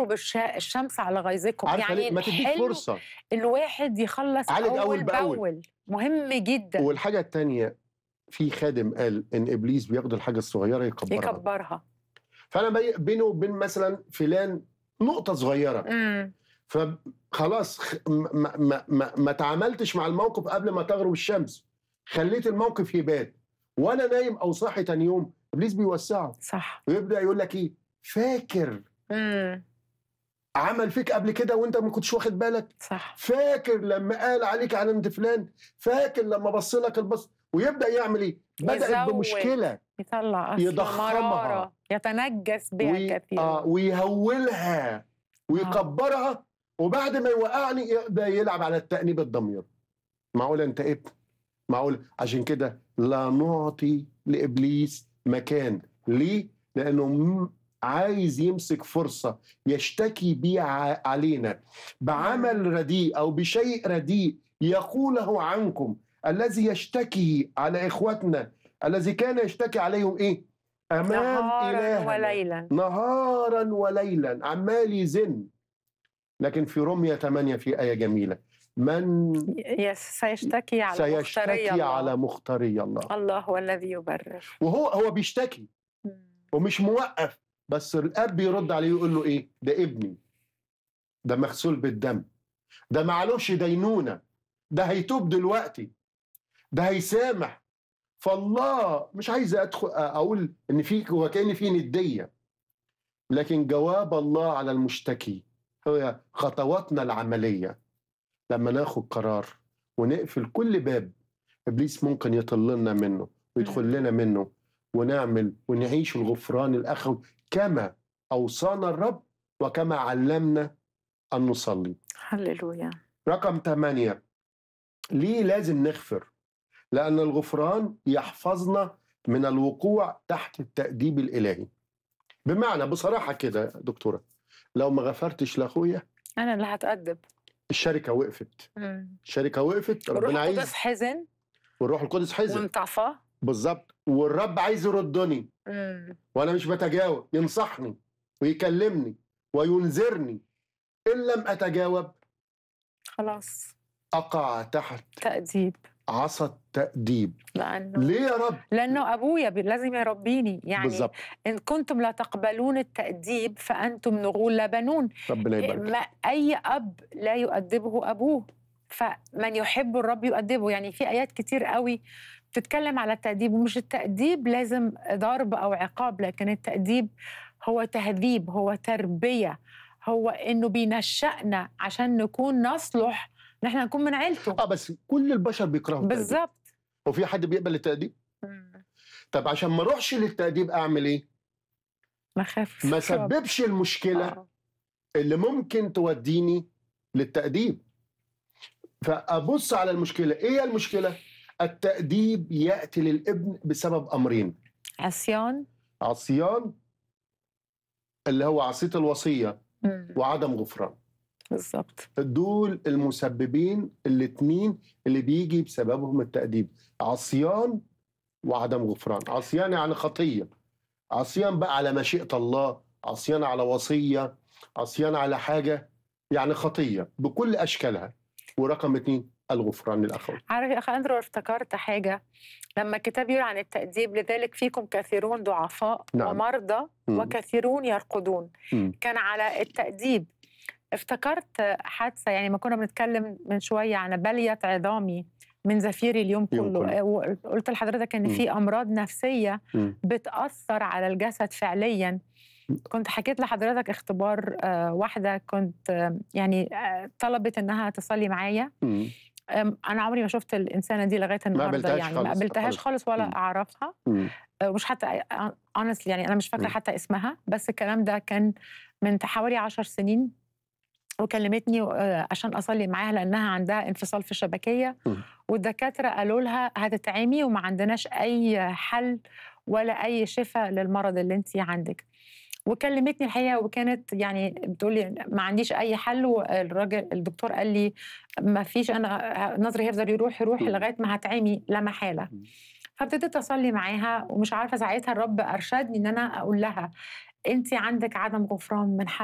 تغرب الش- الشمس على غيظكم عارفه يعني ليه؟ ما تديك الحلو فرصه الواحد يخلص عالج اول أول بأول. باول مهم جدا والحاجه الثانيه في خادم قال ان ابليس بياخد الحاجه الصغيره يكبرها يكبرها فانا بي- بينه وبين مثلا فلان نقطه صغيره امم فخلاص خ- ما, ما, ما, ما تعاملتش مع الموقف قبل ما تغرب الشمس خليت الموقف يبات وانا نايم او صاحي تاني يوم ابليس بيوسعه صح ويبدا يقول لك ايه فاكر امم عمل فيك قبل كده وانت ما كنتش واخد بالك صح فاكر لما قال عليك علامة فلان فاكر لما بص لك البص ويبدا يعمل ايه بدات يزود. بمشكله يطلع اصل يضخمها. مراره يتنجس بها وي... كثيرا آه ويهولها ويكبرها وبعد ما يوقعني يبدا يلعب على التأنيب الضمير معقول انت ابن معقول عشان كده لا نعطي لابليس مكان ليه لانه م- عايز يمسك فرصه يشتكي بيه ع- علينا بعمل رديء او بشيء رديء يقوله عنكم الذي يشتكي على اخوتنا الذي كان يشتكي عليهم ايه امام نهارا الهنا وليلا نهارا وليلا عمال يزن لكن في رمية 8 في آية جميلة من يس سيشتكي على مختاري سيشتكي الله. على مختاري الله الله هو الذي يبرر وهو هو بيشتكي مم. ومش موقف بس الاب بيرد عليه يقول له ايه ده ابني ده مغسول بالدم ده معلوش دينونه ده هيتوب دلوقتي ده هيسامح فالله مش عايز ادخل اقول ان في وكان في نديه لكن جواب الله على المشتكي هو خطواتنا العمليه لما ناخد قرار ونقفل كل باب ابليس ممكن يطل لنا منه ويدخل لنا منه ونعمل ونعيش الغفران الاخوي كما اوصانا الرب وكما علمنا ان نصلي. هللويا رقم ثمانية ليه لازم نغفر؟ لأن الغفران يحفظنا من الوقوع تحت التأديب الإلهي. بمعنى بصراحة كده يا دكتورة لو ما غفرتش لأخويا انا اللي هتأدب الشركة وقفت، مم. الشركة وقفت الروح ربنا القدس عايز حزن والروح القدس حزن وانطفى بالظبط والرب عايز يردني مم. وانا مش بتجاوب ينصحني ويكلمني وينذرني ان لم اتجاوب خلاص اقع تحت تأديب عصا التأديب لأنه ليه يا رب لأنه أبويا بي- لازم يربيني يعني بالظبط إن كنتم لا تقبلون التأديب فأنتم نغول لا بنون ربنا يبارك ما أي أب لا يؤدبه أبوه فمن يحب الرب يؤدبه يعني في آيات كتير قوي بتتكلم على التأديب ومش التأديب لازم ضرب أو عقاب لكن التأديب هو تهذيب هو تربية هو إنه بينشأنا عشان نكون نصلح نحن نكون من عيلته اه بس كل البشر بيكرهوا التأديب بالظبط وفي حد بيقبل التأديب مم. طب عشان ما اروحش للتأديب اعمل ايه ما خافش ما سببش المشكلة آه. اللي ممكن توديني للتأديب فأبص على المشكلة إيه هي المشكلة؟ التأديب يأتي للابن بسبب أمرين عصيان عصيان اللي هو عصية الوصية مم. وعدم غفران بالظبط دول المسببين الاتنين اللي بيجي بسببهم التأديب عصيان وعدم غفران عصيان يعني خطية عصيان بقى على مشيئة الله عصيان على وصية عصيان على حاجة يعني خطية بكل أشكالها ورقم اتنين الغفران الأخوي عارف يا اخ اندرو افتكرت حاجه لما الكتاب يقول عن التأديب لذلك فيكم كثيرون ضعفاء نعم. ومرضى مم. وكثيرون يرقدون مم. كان على التأديب افتكرت حادثه يعني ما كنا بنتكلم من شويه عن بليه عظامي من زفيري اليوم يوم كله كله. وقلت لحضرتك ان مم. في امراض نفسيه مم. بتاثر على الجسد فعليا كنت حكيت لحضرتك اختبار آه، واحده كنت آه، يعني آه، طلبت انها تصلي معايا مم. أم، انا عمري ما شفت الانسانه دي لغايه النهارده قابلتهاش يعني ما خالص، قابلتهاش خالص. خالص ولا مم. اعرفها مم. أه، مش حتى اونست يعني انا مش فاكره مم. حتى اسمها بس الكلام ده كان من حوالي عشر سنين وكلمتني أه، عشان اصلي معاها لانها عندها انفصال في الشبكيه مم. والدكاتره قالوا لها هتتعمي وما عندناش اي حل ولا اي شفاء للمرض اللي انت عندك وكلمتني الحقيقه وكانت يعني بتقولي ما عنديش اي حل والراجل الدكتور قال لي ما فيش انا نظري هيفضل يروح يروح مم. لغايه ما هتعمي لا محاله مم. فابتديت اصلي معاها ومش عارفه ساعتها الرب ارشدني ان انا اقول لها انت عندك عدم غفران من